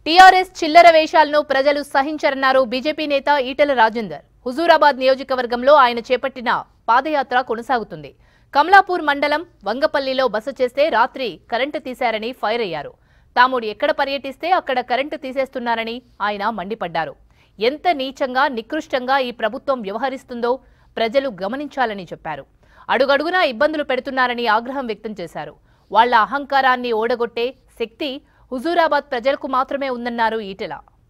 TRS చిల్లర వేషాలను ప్రజలు సహించరన్నారు BJP నేత ఈటెల రాజేందర్ హుజూరాబాద్ నియోజకవర్గంలో ఆయన చేపట్టిన పాదయాత్ర కొనసాగుతుంది కమలాపూర్ మండలం వంగపల్లిలో బస చేస్తే రాత్రి కరెంటు తీశారని ఫైర్ అయ్యారు తాముడు ఎక్కడ పర్యటిస్తే అక్కడ కరెంటు తీసేస్తున్నారని ఆయన మండిపడ్డారు ఎంత నీచంగా నికృష్టంగా ఈ ప్రభుత్వం వ్యవహరిస్తుందో ప్రజలు గమనించాలని చెప్పారు అడుగడుగునా ఇబ్బందులు పెడుతున్నారని ఆగ్రహం వ్యక్తం చేశారు వాళ్ల అహంకారాన్ని ఓడగొట్టే శక్తి హుజూరాబాద్ ప్రజలకు మాత్రమే ఉందన్నారు ఈటెల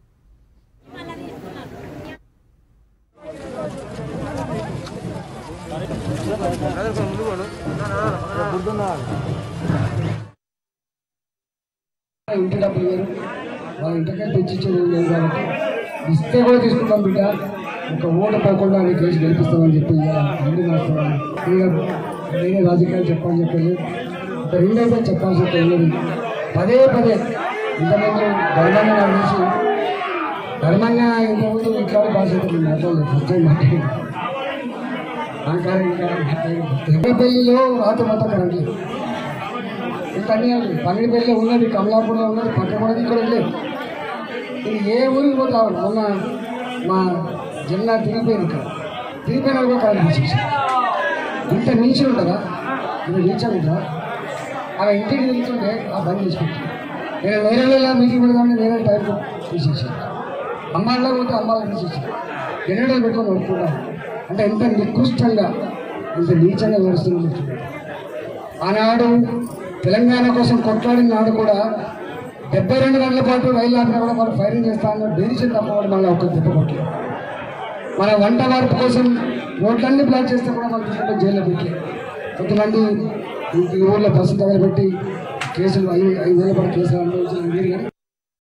ఇంటి డబ్బులు వేరు వాళ్ళ ఇంటికే తెచ్చిచ్చేది ఏం లేదు కాబట్టి ఇస్తే కూడా తీసుకుంటాం బిడ్డ ఒక ఓటు పోకుండా అని కేసు గెలిపిస్తామని చెప్పి ఇక ముందు నడుస్తున్నాను ఇక నేనే రాజకీయాలు చెప్పాలని చెప్పేది ఒక రెండైతే చెప్పాల్సి తెలియదు పదే పదే ఇంతకుముందు ధర్మంగా నాకు తెలిసి ధర్మంగా ఇంతకుముందు ఇట్లా బాధ్యత నేను మాట్లాడలేదు ఫస్ట్ టైం మాట్లాడింది పెళ్లిలో రాత మొత్తం కరెంట్ లేదు ఇంకా అన్నీ పంగిడిపల్లిలో ఉన్నది కమలాపూర్లో ఉన్నది పక్క కూడా ఇక్కడ లేదు ఇది ఏ ఊరికి పోతా మొన్న మా జిల్లా తిరిగిపోయింది ఇక్కడ తిరిగిపోయినా కూడా కరెంట్ తీసేసారు ఇంత నీచి ఉంటుందా ఇంత నీచం ఉంటుందా అలా ఇంటికి వెళ్తుంటే ఆ బంద్ చేసుకుంటాను నేను వేరే వేళ మీటింగ్ పెడదామని నేనే టైం తీసేసాను అమ్మాయిలో పోతే అమ్మాయిలు తీసేసాను జనరేటర్ పెట్టుకొని ఒప్పుకున్నాను అంటే ఎంత నికృష్టంగా ఎంత నీచంగా నడుస్తుంది ఆనాడు తెలంగాణ కోసం కొట్లాడిన నాడు కూడా డెబ్బై రెండు గంటల పాటు రైలు ఆపినా కూడా మనం ఫైరింగ్ చేస్తామని బెదిరించిన తప్ప కూడా మళ్ళీ ఒక్క దెబ్బ కొట్టలేదు మన వంట మార్పు కోసం రోడ్లన్నీ బ్లాక్ చేస్తే కూడా మనం తీసుకుంటే జైల్లో పెట్టి కొంతమంది ఈ ఊళ్ళో బస్సు తగలబెట్టి కేసులు ఐదు ఐదు వేల పడి కేసులు అనుభవించిన వీరు కానీ